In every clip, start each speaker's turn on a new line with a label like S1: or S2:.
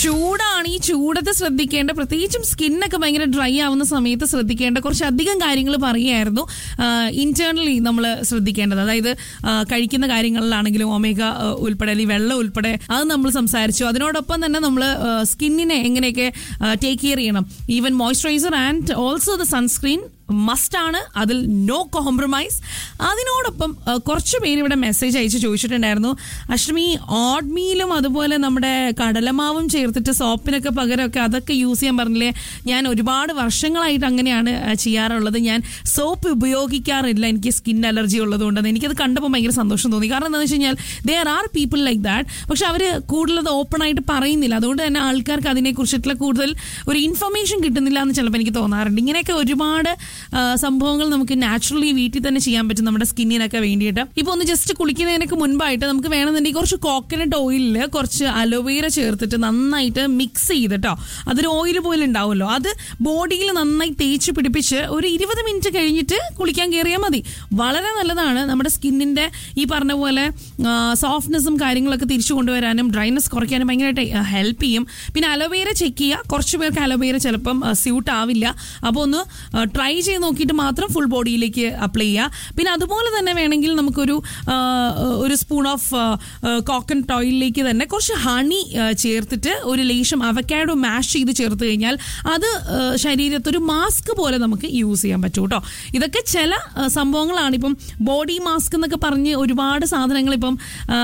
S1: ചൂടാണ് ഈ ചൂടത്ത് ശ്രദ്ധിക്കേണ്ട പ്രത്യേകിച്ചും സ്കിന്നൊക്കെ ഭയങ്കര ഡ്രൈ ആവുന്ന സമയത്ത് ശ്രദ്ധിക്കേണ്ട കുറച്ച് അധികം കാര്യങ്ങൾ പറയുമായിരുന്നു ഇന്റേണലി നമ്മൾ ശ്രദ്ധിക്കേണ്ടത് അതായത് ആ, കഴിക്കുന്ന കാര്യങ്ങളിലാണെങ്കിലും ഒമേഗ ആ, ഉൾപ്പെടെ അല്ലെങ്കിൽ വെള്ളം ഉൾപ്പെടെ അത് നമ്മൾ സംസാരിച്ചു അതിനോടൊപ്പം തന്നെ നമ്മൾ സ്കിന്നിനെ എങ്ങനെയൊക്കെ ടേക്ക് കെയർ ചെയ്യണം even moisturiser and also the sunscreen must ആണ് അതിൽ നോ കോംപ്രമൈസ് അതിനോടൊപ്പം ആ, കുറച്ച് പേര് ഇവിടെ മെസ്സേജ് അയച്ച് ചോദിച്ചിട്ടുണ്ടായിരുന്നു അഷ്ടമി ഓഡ്മീലും അതുപോലെ നമ്മുടെ കടലമാവും ചേർത്തിട്ട് സോപ്പിനൊക്കെ പകരമൊക്കെ അതൊക്കെ യൂസ് ചെയ്യാൻ പറഞ്ഞില്ലേ ഞാൻ ഒരുപാട് വർഷങ്ങളായിട്ട് അങ്ങനെയാണ് ആ, ചെയ്യാറുള്ളത് ഞാൻ സോപ്പ് ഉപയോഗിക്കാറില്ല എനിക്ക് സ്കിൻ അലർജി ഉള്ളതുകൊണ്ട് എനിക്കത് കണ്ടപ്പോൾ ഭയങ്കര സന്തോഷം തോന്നി കാരണം എന്താണെന്ന് വെച്ച് കഴിഞ്ഞാൽ there are people like that പക്ഷെ അവർ കൂടുതൽ ഓപ്പൺ ആയിട്ട് പറയുന്നില്ല അതുകൊണ്ട് തന്നെ ആൾക്കാർക്ക് അതിനെക്കുറിച്ചിട്ടുള്ള കൂടുതൽ ഒരു ഇൻഫർമേഷൻ കിട്ടുന്നില്ല എന്ന് ചിലപ്പോൾ എനിക്ക് തോന്നാറുണ്ട് ഇങ്ങനെയൊക്കെ ഒരുപാട് ആ, സംഭവങ്ങൾ നമുക്ക് നാച്ചുറലി വീട്ടിൽ തന്നെ ചെയ്യാൻ പറ്റും നമ്മുടെ സ്കിന്നിനൊക്കെ വേണ്ടിയിട്ട് ഇപ്പൊ ഒന്ന് ജസ്റ്റ് കുളിക്കുന്നതിനൊക്കെ മുൻപായിട്ട് നമുക്ക് വേണമെന്നുണ്ടെങ്കിൽ കുറച്ച് കോക്കനട്ട് ഓയിലിൽ കുറച്ച് അലോവേര ചേർത്തിട്ട് നന്നായിട്ട് മിക്സ് ചെയ്തിട്ടോ അതൊരു ഓയിൽ പോലെ ഉണ്ടാവുമല്ലോ അത് ബോഡിയിൽ നന്നായി തേച്ച് പിടിപ്പിച്ച് ഒരു ഇരുപത് മിനിറ്റ് കഴിഞ്ഞിട്ട് കുളിക്കാൻ കയറിയാൽ മതി വളരെ നല്ലതാണ് നമ്മുടെ സ്കിന്നിന്റെ ഈ പറഞ്ഞ പോലെ സോഫ്റ്റ്നെസ്സും കാര്യങ്ങളൊക്കെ തിരിച്ചു കൊണ്ടുവരാനും ഡ്രൈനെസ് കുറയ്ക്കാനും ഭയങ്കരമായിട്ട് ഹെൽപ്പ് ചെയ്യും പിന്നെ അലോവേര ചെക്ക് ചെയ്യുക കുറച്ച് പേർക്ക് അലോവേര ചിലപ്പം സ്യൂട്ട് ആവില്ല അപ്പോൾ ഒന്ന് ട്രൈ ചെയ്ത് നോക്കിയിട്ട് മാത്രം ഫുൾ ബോഡിയിലേക്ക് അപ്ലൈ ചെയ്യുക പിന്നെ അതുപോലെ തന്നെ വേണമെങ്കിൽ നമുക്കൊരു ആ, ഒരു സ്പൂൺ ഓഫ് കോക്കനട്ട് ഓയിലിലേക്ക് തന്നെ കുറച്ച് ഹണി ചേർത്തിട്ട് ഒരു ലേശം അവക്കാഡോ മാഷ് ചെയ്ത് ചേർത്ത് കഴിഞ്ഞാൽ അത് ആ, ശരീരത്തൊരു മാസ്ക് പോലെ നമുക്ക് യൂസ് ചെയ്യാൻ പറ്റും കേട്ടോ ഇതൊക്കെ ചില ആ, സംഭവങ്ങളാണ് ഇപ്പം ബോഡി മാസ്ക് എന്നൊക്കെ പറഞ്ഞ് ഒരുപാട് സാധനങ്ങൾ ഇപ്പം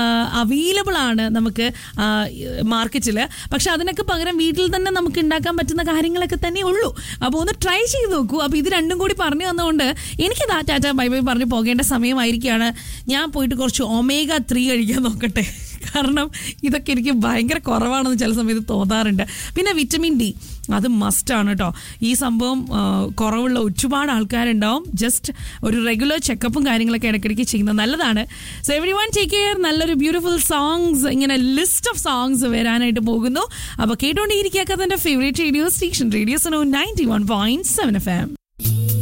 S1: അവൈലബിൾ ആണ് നമുക്ക് മാർക്കറ്റിൽ പക്ഷെ അതിനൊക്കെ പകരം വീട്ടിൽ തന്നെ നമുക്ക് ഉണ്ടാക്കാൻ പറ്റുന്ന കാര്യങ്ങളൊക്കെ തന്നെ ഉള്ളൂ അപ്പോൾ ഒന്ന് ട്രൈ ചെയ്ത് നോക്കൂ അപ്പോൾ ഇത് രണ്ടും കൂടി പറഞ്ഞു തന്നുകൊണ്ട് എനിക്ക് ദാ ടാറ്റ ബൈ ബൈ പറഞ്ഞ് പോകേണ്ട സമയമായിരിക്കുകയാണ് ഞാൻ പോയിട്ട് കുറച്ച് ഒമേഗ ത്രീ കഴിക്കാൻ നോക്കട്ടെ കാരണം ഇതൊക്കെ എനിക്ക് ഭയങ്കര കുറവാണെന്ന് ചില സമയത്ത് തോന്നാറുണ്ട് പിന്നെ വിറ്റമിൻ ഡി അത് മസ്റ്റാണ് കേട്ടോ ഈ സംഭവം ആ, കുറവുള്ള ഒരുപാട് ആൾക്കാരുണ്ടാവും ജസ്റ്റ് ഒരു റെഗുലർ ചെക്കപ്പും കാര്യങ്ങളൊക്കെ ഇടയ്ക്കിടയ്ക്ക് ചെയ്യുന്നത് നല്ലതാണ് so everyone take care നല്ലൊരു ബ്യൂട്ടിഫുൾ സോങ്സ് ഇങ്ങനെ ലിസ്റ്റ് ഓഫ് സോങ്സ് വരാനായിട്ട് പോകുന്നു അപ്പോൾ കേട്ടുകൊണ്ടേയിരിക്കുക തന്റെ favourite radio station radio so ninety one point seven F M